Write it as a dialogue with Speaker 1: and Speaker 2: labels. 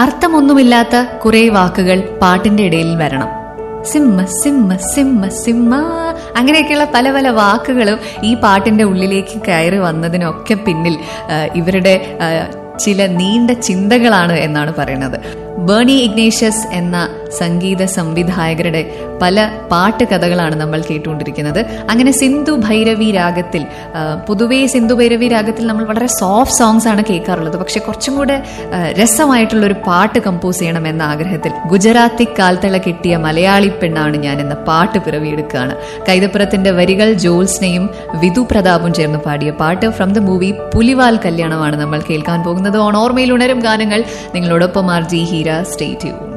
Speaker 1: അർത്ഥമൊന്നുമില്ലാത്ത കുറെ വാക്കുകൾ പാട്ടിന്റെ ഇടയിൽ വരണം സിമ്മ സിമ്മ സിമ്മ സിമ്മ അങ്ങനെയൊക്കെയുള്ള പല പല വാക്കുകളും ഈ പാട്ടിന്റെ ഉള്ളിലേക്ക് കയറി വന്നതിനൊക്കെ പിന്നിൽ ആ, ഇവരുടെ ആ, ചില നീണ്ട ചിന്തകളാണ് എന്നാണ് പറയുന്നത് ബേണി ഇഗ്നേഷ്യസ് എന്ന സംഗീത സംവിധായകരുടെ പല പാട്ട് കഥകളാണ് നമ്മൾ കേട്ടുകൊണ്ടിരിക്കുന്നത് അങ്ങനെ സിന്ധു ഭൈരവി രാഗത്തിൽ ആ, പൊതുവേ സിന്ധു ഭൈരവി രാഗത്തിൽ നമ്മൾ വളരെ സോഫ്റ്റ് സോങ്സ് ആണ് കേൾക്കാറുള്ളത് പക്ഷെ കുറച്ചും കൂടെ ആ, രസമായിട്ടുള്ള ഒരു പാട്ട് കമ്പോസ് ചെയ്യണം എന്ന ആഗ്രഹത്തിൽ ഗുജറാത്തി കാൽത്തള കിട്ടിയ മലയാളി പെണ്ണാണ് ഞാൻ എന്ന പാട്ട് പിറവിയെടുക്കുകയാണ് കൈതപ്പുറത്തിന്റെ വരികൾ ജോൽസ്നയും വിധു പ്രതാപും ചേർന്ന് പാടിയ പാട്ട് ഫ്രം ദ മൂവി പുലിവാൽ കല്യാണമാണ് നമ്മൾ കേൾക്കാൻ പോകുന്നത് ഓൺ ഓർമ്മയിൽ ഉണരും ഗാനങ്ങൾ നിങ്ങളോടൊപ്പം R G Heera stay tune